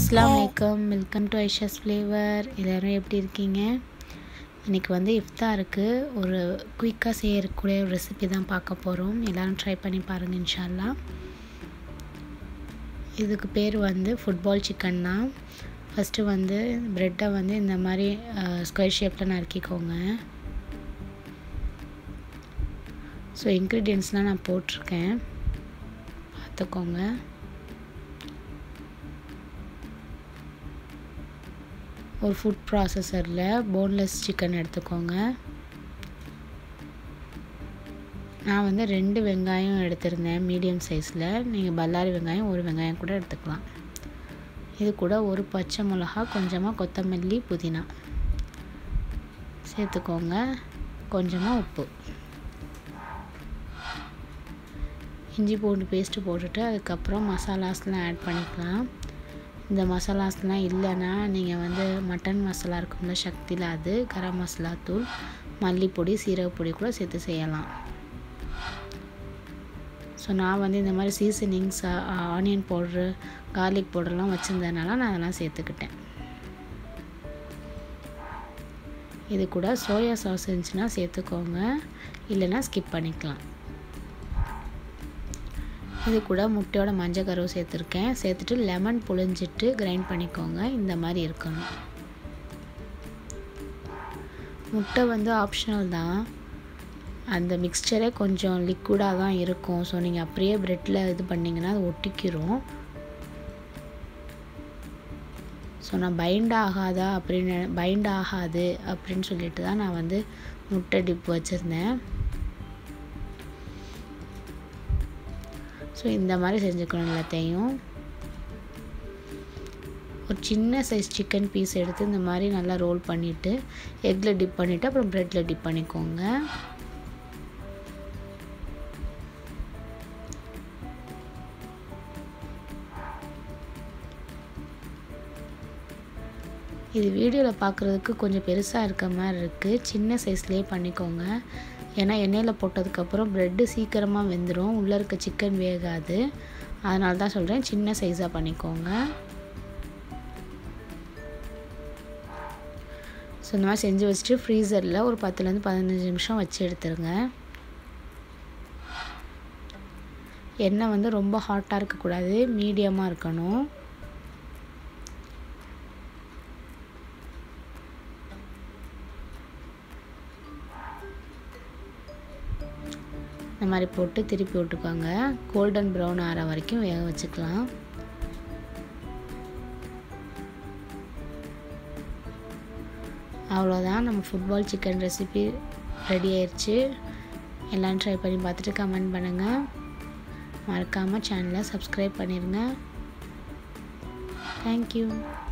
அஸ்லாம் வலைக்கம் welcome to Aisha's flavour எல்லோரும் எப்படி இருக்கீங்க இன்றைக்கி வந்து இஃப்தாருக்கு ஒரு குயிக்காக செய்யக்கூடிய ஒரு ரெசிபி தான் பார்க்க போகிறோம் எல்லோரும் ட்ரை பண்ணி பாருங்கள் இன்ஷால்லா இதுக்கு பேர் வந்து ஃபுட்பால் சிக்கன் தான் ஃபஸ்ட்டு வந்து ப்ரெட்டை வந்து இந்த மாதிரி ஸ்கொயர் ஷேப்பில் நறுக்கிக்கோங்க ஸோ இன்க்ரீடியன்ஸ்லாம் நான் போட்டிருக்கேன் பார்த்துக்கோங்க ஒரு ஃபுட் ப்ராசஸரில் போன்லெஸ் சிக்கன் எடுத்துக்கோங்க நான் வந்து ரெண்டு வெங்காயம் எடுத்திருந்தேன் மீடியம் சைஸில் நீங்கள் பல்லாரி வெங்காயம் ஒரு வெங்காயம் கூட எடுத்துக்கலாம் இது கூட ஒரு பச்சை மிளகா கொஞ்சமாக கொத்தமல்லி புதினா சேர்த்துக்கோங்க கொஞ்சமாக உப்பு இஞ்சி பூண்டு பேஸ்ட்டு போட்டுட்டு அதுக்கப்புறம் மசாலாஸ்லாம் ஆட் பண்ணிக்கலாம் இந்த மசாலாஸ்லாம் இல்லைன்னா நீங்கள் வந்து மட்டன் மசாலா இருக்கும்ல சக்தியில் அது கரம் மசாலா தூள் மல்லிப்பொடி சீரகப்பொடி கூட சேர்த்து செய்யலாம் ஸோ நான் வந்து இந்த மாதிரி சீசனிங்ஸ் ஆனியன் பவுட்ரு கார்லிக் பவுடர்லாம் வச்சுருந்ததுனால நான் அதெல்லாம் சேர்த்துக்கிட்டேன் இது கூட சோயா சாஸ் இருந்துச்சுன்னா சேர்த்துக்கோங்க இல்லைன்னா ஸ்கிப் பண்ணிக்கலாம் இது கூட முட்டையோட மஞ்சள் கருவு சேர்த்துருக்கேன் சேர்த்துட்டு லெமன் புழிஞ்சிட்டு கிரைண்ட் பண்ணிக்கோங்க இந்த மாதிரி இருக்கணும் முட்டை வந்து ஆப்ஷனல் தான் அந்த மிக்சரே கொஞ்சம் லிக்விடாக தான் இருக்கும் ஸோ நீங்கள் அப்படியே ப்ரெட்டில் இது பண்ணிங்கன்னா அது ஒட்டிக்கிறோம் ஸோ நான் பைண்ட் ஆகாதா அப்படின்னு பைண்ட் ஆகாது அப்படின்னு சொல்லிட்டு தான் நான் வந்து முட்டை டிப் வச்சுருந்தேன் ஸோ இந்த மாதிரி செஞ்சுக்கணும் எல்லாத்தையும் ஒரு சின்ன சைஸ் சிக்கன் பீஸ் எடுத்து இந்த மாதிரி நல்லா ரோல் பண்ணிவிட்டு எக்கில் டிப் பண்ணிவிட்டு அப்புறம் ப்ரெட்டில் டிப் பண்ணிக்கோங்க இது வீடியோவில் பார்க்குறதுக்கு கொஞ்சம் பெருசாக இருக்க மாதிரி இருக்குது சின்ன சைஸ்லேயே பண்ணிக்கோங்க ஏன்னா எண்ணெயில் போட்டதுக்கப்புறம் ப்ரெட்டு சீக்கிரமாக வெந்துடும் உள்ளே இருக்க சிக்கன் வேகாது அதனால தான் சொல்கிறேன் சின்ன சைஸாக பண்ணிக்கோங்க ஸோ இந்த மாதிரி செஞ்சு வச்சுட்டு ஃப்ரீசரில் ஒரு பத்துலேருந்து பதினஞ்சு நிமிஷம் வச்சு எடுத்துருங்க எண்ணெய் வந்து ரொம்ப ஹாட்டாக இருக்கக்கூடாது மீடியமாக இருக்கணும் இந்த மாதிரி போட்டு திருப்பி விட்டுக்கோங்க கோல்டன் ப்ரௌன் ஆற வரைக்கும் வேக வச்சுக்கலாம் அவ்வளோதான் நம்ம ஃபுட்பால் சிக்கன் ரெசிபி ரெடி ஆயிடுச்சு எல்லாம் ட்ரை பண்ணி பார்த்துட்டு கமெண்ட் பண்ணுங்கள் மறக்காமல் சேனலை சப்ஸ்கிரைப் பண்ணிடுங்க தேங்க்யூ